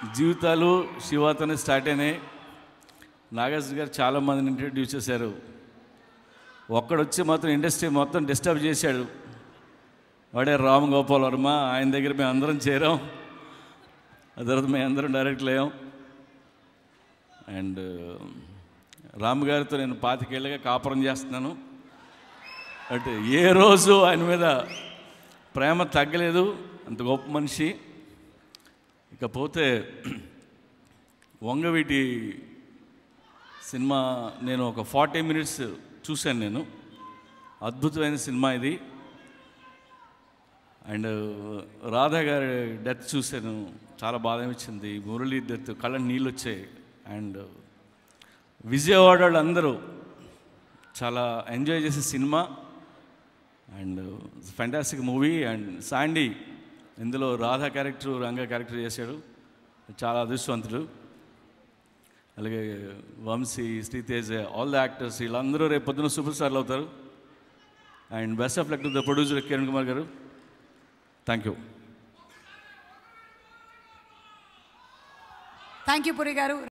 జీవితాలు శివాతోనే స్టార్ట్ అయినాయి నాగార్జున గారు చాలామందిని ఇంట్రడ్యూస్ చేశారు ఒక్కడొచ్చి మాత్రం ఇండస్ట్రీ మొత్తం డిస్టర్బ్ చేశాడు వాడే రామ్ గోపాల్ వర్మ ఆయన దగ్గర మేము అందరం చేరాం ఆ తర్వాత మేము అందరం డైరెక్ట్ లేం అండ్ రామ్ గారితో నేను పాతికేళ్ళగా కాపురం చేస్తున్నాను అంటే ఏ రోజు ఆయన మీద ప్రేమ తగ్గలేదు అంత గొప్ప మనిషి ఇకపోతే వంగవీటి సినిమా నేను ఒక ఫార్టీ మినిట్స్ చూశాను నేను అద్భుతమైన సినిమా ఇది అండ్ రాధా గారి డెత్ చూశాను చాలా బాధ అనిపించింది మురళి డెత్ కళ్ళ నీళ్ళు వచ్చాయి అండ్ విజయవాడ వాళ్ళు అందరూ చాలా ఎంజాయ్ చేసే cinema and fantastic movie and Sandy ఇందులో రాధా క్యారెక్టర్ రంగా క్యారెక్టర్ చేశాడు చాలా అదృష్టవంతుడు అలాగే Vamsi Sritej all the actors వీళ్ళందరూ రేపు పొద్దున సూపర్ స్టార్లు అవుతారు and best of luck to the producer Kiran Kumar garu thank you thank you Puri గారు